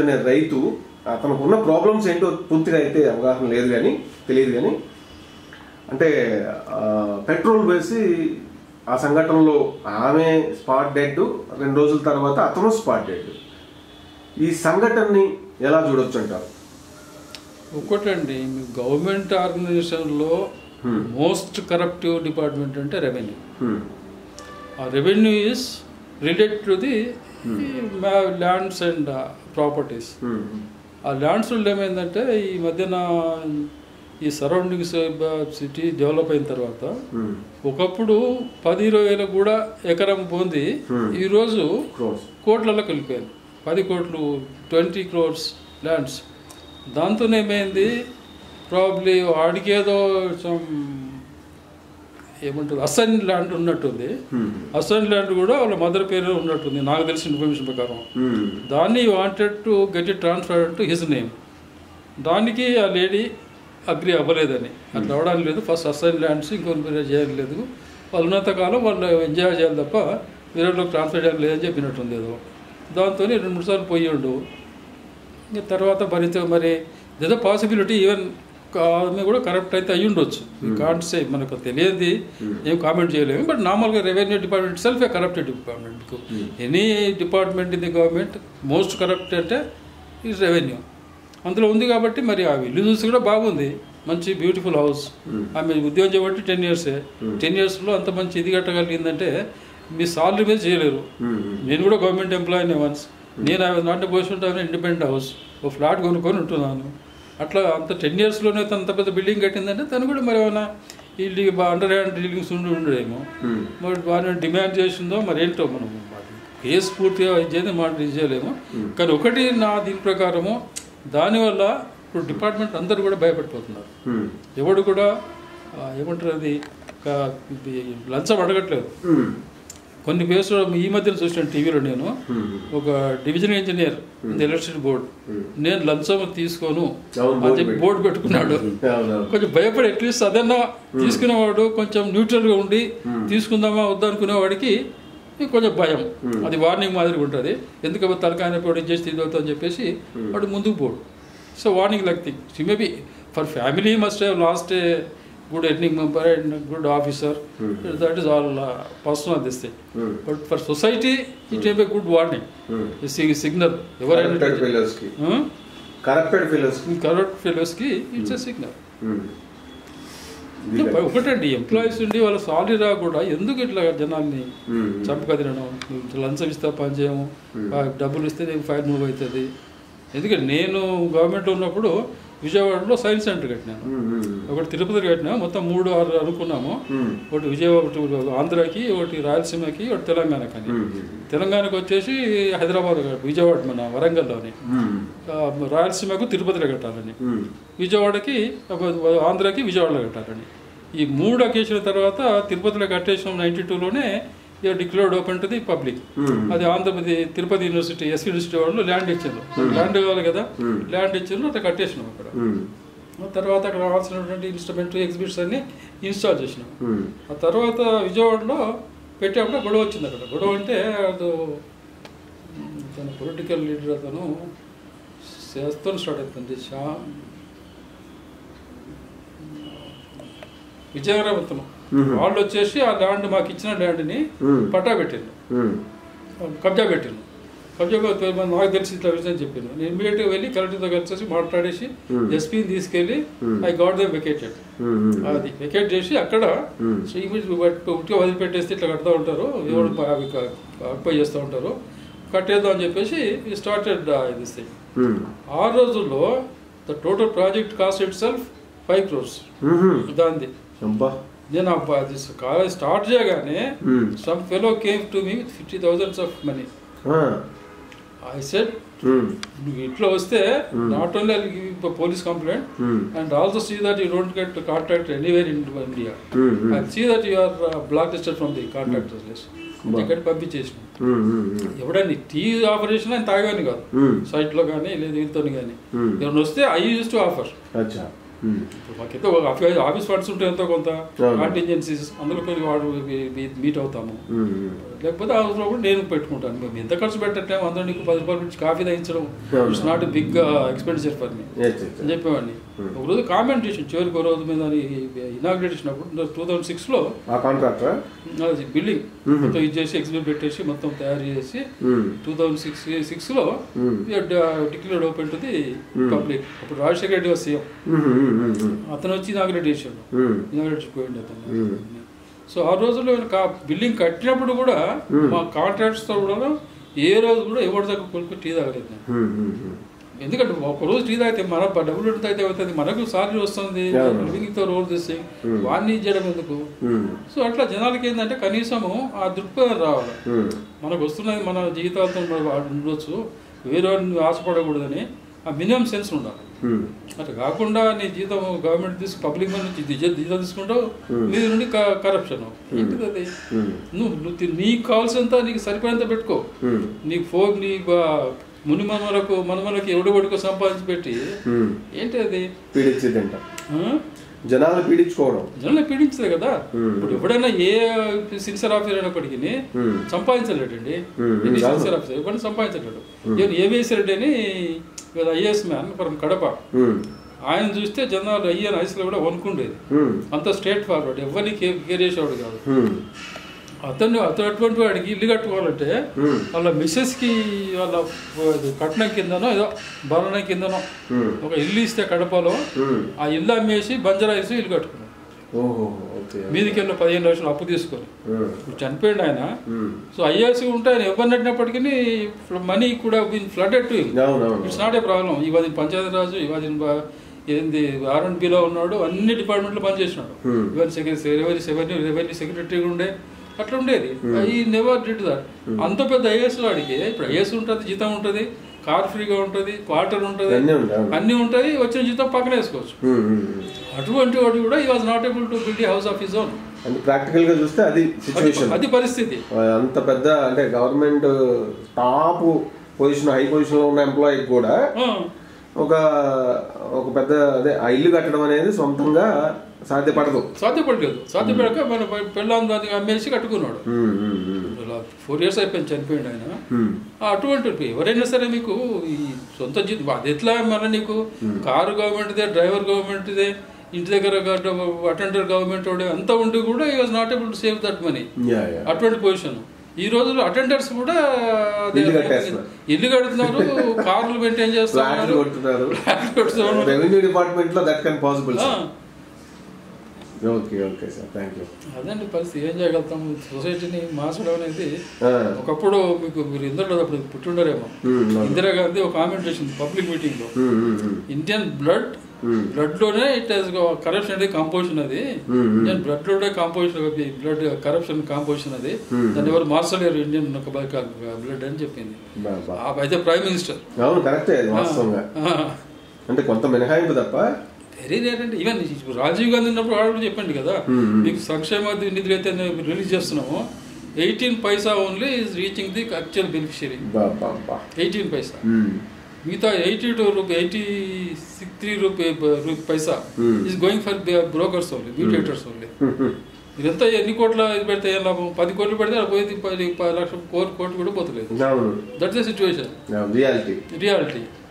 అనే రైతు అతనికి ఉన్న ప్రాబ్లమ్స్ ఏంటో పూర్తిగా అయితే అవగాహన లేదు కానీ తెలియదు కానీ అంటే ఆ, పెట్రోల్ వేసి ఆ సంఘటనలో ఆమె స్పాట్ డెడ్ రెండు రోజుల తర్వాత అతను స్పాట్ డెడ్ ఈ సంఘటనని ఎలా చూడొచ్చు అంటారు ఒకటండి మీ గవర్నమెంట్ ఆర్గనైజేషన్లో మోస్ట్ కరప్టివ్ డిపార్ట్మెంట్ అంటే రెవెన్యూ హ్మ్. ఆ revenue is related to the lands and properties hmm. ఆ ల్యాండ్స్లో ఏమైందంటే ఈ మధ్యన ఈ సరౌండింగ్స్ సిటీ డెవలప్ అయిన తర్వాత హ్మ్. ఒకప్పుడు పది ఇరవై వేలకు కూడా ఎకరం పొంది Hmm. ఈరోజు Crores. కోట్లలో కలిపారు పది కోట్లు ట్వంటీ క్రోర్స్ ల్యాండ్స్ దాంతో ఏమైంది ప్రాబ్లీ వాడికేదో some ఏమంటారు అసైన్ ల్యాండ్ ఉన్నట్టుంది హ్మ్. అసైన్ ల్యాండ్ కూడా వాళ్ళ మదర్ పేరు ఉన్నట్టుంది నాకు తెలిసిన ఇన్ఫర్మేషన్ ప్రకారం హ్మ్. దాన్ని wanted to get it transfer to his name దానికి ఆ లేడీ అగ్రి అవ్వలేదని అట్లా అవ్వడానికి లేదు ఫస్ట్ అసైన్ ల్యాండ్స్ ఇంకొక వేరే చేయాలి లేదు వాళ్ళు ఉన్నంత కాలం వాళ్ళు ఎంజాయ్ చేయాలి తప్ప వేరేలోకి ట్రాన్స్ఫర్ చేయాలి లేదని చెప్పినట్టుంది ఏదో దాంతో రెండు మూడు సార్లు పోయిండు ఇంకా తర్వాత భరిత మరి ఏదో పాసిబిలిటీ ఈవెన్ ఆమె కూడా కరప్ట్ అయితే అయ్యి ఉండొచ్చు కాంట్ సే మనకు తెలియదు ఏం కామెంట్ చేయలేము బట్ నార్మల్గా revenue department self a corrupted department any department in the government most corrupt అంటే ఈజ్ రెవెన్యూ అందులో ఉంది కాబట్టి మరి ఆ ఇల్లు చూసి కూడా బాగుంది మంచి బ్యూటిఫుల్ హౌస్ ఆమె ఉద్యోగం చేయబట్టి టెన్ ఇయర్సే టెన్ ఇయర్స్లో అంత మంచి ఇది కట్టగలిగిందంటే మీ సాలరీ మీద చేయలేరు హ్మ్. నేను కూడా గవర్నమెంట్ ఎంప్లాయీనే వన్స్ నేను I was not portion independent house ఓ ఫ్లాట్ కొనుక్కొని ఉంటున్నాను అట్లా అంత టెన్ ఇయర్స్లోనే తను అంత పెద్ద బిల్డింగ్ కట్టిందంటే తను కూడా మరి ఏమైనా వీళ్ళు అండర్ హ్యాండ్ డీలింగ్స్ ఉండి ఉండడేమో హ్మ్. మరి వారిని డిమాండ్ చేసిందో మరి ఏంటో మనం మరి కేసు పూర్తిగా ఇది చేయదు మాట ఇది చేయలేము కానీ ఒకటి నా దీని ప్రకారము దానివల్ల ఇప్పుడు డిపార్ట్మెంట్ అందరూ కూడా భయపడిపోతున్నారు హ్మ్. ఎవడు కూడా ఆ, ఏమంటారు అది క- ఇది లంచం అడగట్లేదు హ్మ్. కొన్ని ప్లేస్లో ఈ మధ్యన చూసిన టీవీలో నేను హ్మ్. ఒక division engineer electricity board Hmm. నేను లంచం తీసుకోను అవును, అని board చెప్పి పెట్టి. బోర్డు పెట్టుకున్నాడు అవునవును. కొంచెం భయపడి అట్లీస్ట్ అదన్నా తీసుకునేవాడు కొంచెం న్యూట్రల్గా ఉండి తీసుకుందామా వద్దా అనుకునేవాడికి కొంచెం భయం అది వార్నింగ్ మాదిరిగా ఉంటుంది ఎందుకంటే తలకాయ పోటీ చేసి తీయవద్దు అని చెప్పేసి వాడు ముందుకు పోడు so warning like thing she may be for family must have lost a good earning member and good officer that is all personal this thing Hmm. But for society it a good warning Hmm. Signal corrupted ఎవరైనా fellows కి corrupted fellows కి correct ఫెలోస్కి it's a signal hmm. ఒకటండి employees ఉండి వాళ్ళ salary రా కూడా ఎందుకు ఇట్లా జనాల్ని హ్మ్. చంపక తినడం నువ్వు లంచం ఇస్తా పని చేయము ఆ డబ్బులు ఇస్తే నీకు ఫైర్ మూవ్ అవుతుంది ఎందుకంటే నేను గవర్నమెంట్లో ఉన్నప్పుడు విజయవాడలో సైన్స్ సెంటర్ కట్టినాను హ్మ్. హ్మ్. ఒకటి తిరుపతి కట్టినా మొత్తం మూడు ఆరు అనుకున్నాము హ్మ్. ఒకటి విజయవాడ ఒకటి ఆంధ్రాకి ఒకటి రాయలసీమకి ఒకటి తెలంగాణకి అని హ్మ్. తెలంగాణకు వచ్చేసి హైదరాబాద్ విజయవాడ మన వరంగల్లోని హ్మ్. ఆ, రాయలసీమకు తిరుపతిలో కట్టాలని హ్మ్. విజయవాడకి ఆంధ్రాకి విజయవాడలో కట్టాలని ఈ మూడు అకేషన్ తర్వాత తిరుపతిలో కట్టేసిన నైన్టీ టూలోనే declared open to the public Hmm. అది Andhra Pradesh Tirupati university SV university వాళ్ళు ల్యాండ్ ఇచ్చారు ల్యాండ్ కావాలి కదా ల్యాండ్ ఇచ్చారు అట్లా కట్టేసినాం అక్కడ హ్మ్. ఆ తర్వాత అక్కడ కావాల్సినటువంటి ఇన్స్ట్రుమెంట్ ఎగ్జిబిట్స్ అన్ని ఇన్స్టాల్ చేసినాం హ్మ్. ఆ తర్వాత విజయవాడలో పెట్టేప్పుడు గొడవ వచ్చింది అక్కడ గొడవ అంటే అది తన పొలిటికల్ లీడర్ అతను చేస్తూ స్టార్ట్ అవుతుంది షా విజయనగరం Mhm. వాళ్ళు వచ్చేసి ఆ ల్యాండ్ మాకు ఇచ్చిన ల్యాండ్ని Hmm. పట్టా పెట్టిండు హ్మ్. కబ్జా పెట్టిండు కబ్జా పె- మరి నాకు తెలిసి ఇట్లా విషయం చెప్పాను నేను ఇమీడియట్గా వెళ్ళి కలెక్టర్తో కలిసి మాట్లాడేసి Hmm. ఎస్పీని తీసుకెళ్ళి Hmm. I got they vacated hmm. Hmm. అది వెకేట్ చేసి అక్కడ Hmm. సో ఇమీడియట్ ఉట్టిగా వదిలిపెట్టేస్తే ఇట్లా కడతా ఉంటారు ఎవరు ప- అవి ఆక్యుపై చేస్తూ ఉంటారు కట్టేద్దాం అని చెప్పేసి స్టార్టెడ్ దిస్ థింగ్ హ్మ్. ఆ రోజుల్లో the total project cost itself five crores hmm. దాంది అబ్బా నేను కాలేజ్ స్టార్ట్ చేయగానే hmm. Some fellow came to me with fifty thousands of money ఆ. I said hmm. నువ్వు ఇట్లా వస్తే not only I give police complaint hmm. And also see that you don't get contact anywhere in India hmm. Hmm. I see that you are blacklisted from the contractors list Wow. ఇక్కడ పంపించేసిన హ్మ్. హ్మ్. హ్మ్. ఎవడని tea operation అని తాగాని కాదు హ్మ్. సైట్లో కానీ లేదా వీళ్ళతో కానీ Hmm. ఎవరైనా వస్తే ఐ యూస్ టు ఆఫర్ అచ్చా ఉమ్. ఇప్పుడు మాకైతే ఒక ఆఫీ- ఆఫీస్ ఫండ్స్ ఉంటాయి ఎంతో కొంత అవును. కాంటింజెన్సీస్ అందులో కొన్ని వాడు మీట్ అవుతాము ఉమ్, ఉమ్. లేకపోతే ఆ రోజులో కూడా నేను పెట్టుకుంటాను మేము ఎంత ఖర్చు పెట్టట్లేము అందరూ నీకు పది రూపాయలు పెట్టి కాఫీ తాగించడం అవును. It's not big expenditure for me Yes, yes, yes. అని చెప్పేవాడిని Hmm. ఒక రోజు కామెంట్ చేసాను చివరికి ఒక రోజు మీద ఇనాగ్రేట్ చేసినప్పుడు టూ థౌజండ్ సిక్స్లో ఆ కాంట్రాక్టరా బిల్డింగ్ Mhm. మొత్తం ఇది చేసి ఎగ్జిబిట్ పెట్టేసి మొత్తం తయారు చేసి ఉమ్, టూ థౌజండ్ సిక్స్ సిక్స్లో um. Declared open to the Hmm. Public అప్పుడు Rajasekhara Reddy was CM um, um, um, um. అతను వచ్చి ఇనాగ్రేట్ చేశాడు ఉమ్. ఇనాగ్రేట్ పోయింది అతను Hmm. సో ఆ రోజుల్లో కా బిల్డింగ్ కట్టినప్పుడు కూడా Hmm. మా కాంట్రాక్ట్స్తో కూడా ఏ రోజు కూడా ఎవరి దగ్గర కొనుక్కు టీ తాగలేదు నేను ఉమ్, ఉమ్, ఉమ్. ఎందుకంటే ఒక రోజు టీ తాగితే మన డబ్బులు ఎంత అయితే అవుతుంది మనకు సాలరీ వస్తుంది Yeah. లివింగ్తో రోల్ చేసి Hmm. వాడిని చేయడం ఎందుకు ఉమ్, సో అట్లా జనాలకి ఏంటంటే కనీసము ఆ దృక్పథం రావాలి ఉమ్. మనకు వస్తున్నది మన జీవితాలతో మనం వాడు ఉండొచ్చు వేరే వాడిని ఆశపడకూడదని ఆ మినిమం సెన్స్ ఉండాలి ఉమ్. అట్లా కాకుండా నీ జీతం గవర్నమెంట్ తీసుకు పబ్లిక్ మన నుంచి జీతం జీతం తీసుకుంటావు Hmm. మీద నుండి కరప్షన్ ఏంటిది అది ఉమ్. నువ్వు నువ్వు తి- నీకు కావాల్సినంత నీకు సరిపోయేంత పెట్టుకో ఉమ్. నీకు ఫోన్ నీ ముని మనమలకు మనమలకి ఎవడబడికో సంపాదించి పెట్టి ఉమ్. ఏంటి అది పీడించేదంట ఆ? జనాలు పీడించుకోవడం జనాలు పీడించదు కదా Hmm. ఇప్పుడు ఎప్పుడైనా ఏ సిన్సియర్ ఆఫీసర్ అయినప్పటికీ Hmm. సంపాదించలేడండి Hmm. ఎన్ని Hmm. సిన్సియర్ ఆఫీసర్ ఎవరిని సంపాదించలేడు ఈవెన్ ఏవిఎస్ రెడ్డి అని IAS man from Kadapa um. ఆయన చూస్తే జనాలు అయ్యని ఐస్లో కూడా వణుకుండేది ఉమ్. అంత స్ట్రేట్ ఫార్వర్డ్ ఎవరిని కేర్ కేర్ చేసేవాడు కాదు ఉమ్. అతను అతను అటువంటి వాడికి ఇల్లు కట్టుకోవాలంటే ఉమ్. వాళ్ళ మిస్సెస్కి వాళ్ళ ఇది కట్నం కిందనో ఏదో భరణం కిందనో ఉమ్. ఒక ఇల్లు ఇస్తే కడపలో ఉమ్. ఆ ఇల్లు అమ్మేసి బంజరా వేసి ఇల్లు కట్టుకున్నాడు ఓహో ఓకే మీదికి వెళ్ళి పదిహేను లక్షలు అప్పు తీసుకొని ఉమ్. ఇప్పుడు చనిపోయాడు ఆయన ఉమ్. సో ఐఏఎస్ ఉంటే ఆయన ఎవరు నడినప్పటికీ మనీ కూడా ఫ్లడెడ్ టు అవునవును ఇట్స్ నాట్ ఏ ప్రాబ్లం ఇవాది పంచాయతీ రాజు ఇవాది ఏంది ఆర్ అండ్ బిలో ఉన్నాడు అన్ని డిపార్ట్మెంట్లో పనిచేసినాడు Hmm. Even secretary revenue revenue revenue secretary ఉండే అట్లా ఉండేది ఈ నెవర్ డిడ్ దట్ అంత పెద్ద ఐఏఎస్ వాడికి ఇప్పుడు ఐఏఎస్ ఉంటుంది జీతం ఉంటుంది కార్ ఫ్రీగా ఉంటుంది క్వార్టర్ ఉంటుంది అన్నీ ఉంటాయి అవును. అన్నీ ఉంటాయి వచ్చిన జీతం పక్కన వేసుకోవచ్చు ఉమ్. ఉమ్. ఉమ్. అటువంటి వాడు కూడా ఈ was not able to build house of his own అంటే ప్రాక్టికల్ గా చూస్తే అది సిచ్యువేషన్ అది పరిస్థితి అంత పెద్ద అంటే government top position high position లో ఉన్న ఎంప్లాయీ కూడా ఆ, ఒక ఒక పెద్ద అదే ఆ ఇల్లు కట్టడం అనేది సొంతంగా సాధ్యపడదు సాధ్యపడలేదు సాధ్యపడక మన పెళ్ళాం దాన్ని అమ్మేసి కట్టుకున్నాడు ఉమ్. ఉమ్. ఉమ్. ఇలా ఫోర్ ఇయర్స్ అయిపోయింది చనిపోయింది ఆయన ఉమ్. ఆ, అటువంటి ఎవరైనా సరే మీకు ఈ సొంత జీతం అది ఎట్లా మన నీకు కారు గవర్నమెంట్దే డ్రైవర్ గవర్నమెంట్దే ఇంటి దగ్గర అటెండర్ గవర్నమెంట్ వాడే అంతా ఉండి కూడా ఈ was not able to save that money yeah yeah అటువంటి పొజిషన్ ఈ రోజుల్లో అటెండర్స్ కూడా అదే- ఇల్లు కట్టేస్తున్నారు. ఇల్లు కడుతున్నారు కార్లు మెయింటైన్ ఫ్లాట్లు చేస్తున్నారు కొట్టున్నారు ఫ్లాట్లు కడుతున్నారు. రెవెన్యూ డిపార్ట్మెంట్ లో దట్ కెన్ పాసిబుల్ ఆ, okay okay sir thank you అదండి పరిస్థితి ఏం చేయగలుగుతాం సొసైటీని మార్చడం అనేది ఒకప్పుడు మీకు మీరు ఇందరిలో అప్పుడు పుట్టుండరేమో ఇందిరాగాంధీ ఒక కామెంట్ చేసింది పబ్లిక్ మీటింగ్ లో ఇండియన్ బ్లడ్ బ్లడ్ లోనే ఇట్ హాస్ కరప్షన్ అనేది కాంపోజిషన్ అది Hmm. ఇండియన్ బ్లడ్ లోనే కాంపోజిషన్ బ్లడ్ కరప్షన్ కాంపోజిషన్ అది Hmm. దాన్ని ఎవరు మార్చలేరు ఇండియన్ బ్లడ్ అని చెప్పింది ఆ, అయితే ప్రైమ్ మినిస్టర్ అవును కరెక్టే అది వాస్తవంగా అంటే కొంత మినహాయింపు తప్ప వెరీ రేర్ అంటే ఈవెన్ రాజీవ్ గాంధీ ఉన్నప్పుడు వాడు కూడా చెప్పండి కదా Hmm. మీకు సంక్షేమ నిధులు అయితే రిలీజ్ చేస్తున్నామో eighteen paisa only is reaching the actual beneficiary బా బా బా ఎయిటీన్ పైసా ఉమ్. మిగతా eighty two rupee eighty six three rupee paisa Hmm. Is going for brokers only mediators only ఇదంతా ఎన్ని కోట్ల ఇది పెడితే ఏం లాభం పది కోట్లు పెడితే అది పోయింది పది పది లక్షల కోటి కోట్లు కూడా పోతలేదు అవును that's the situation reality reality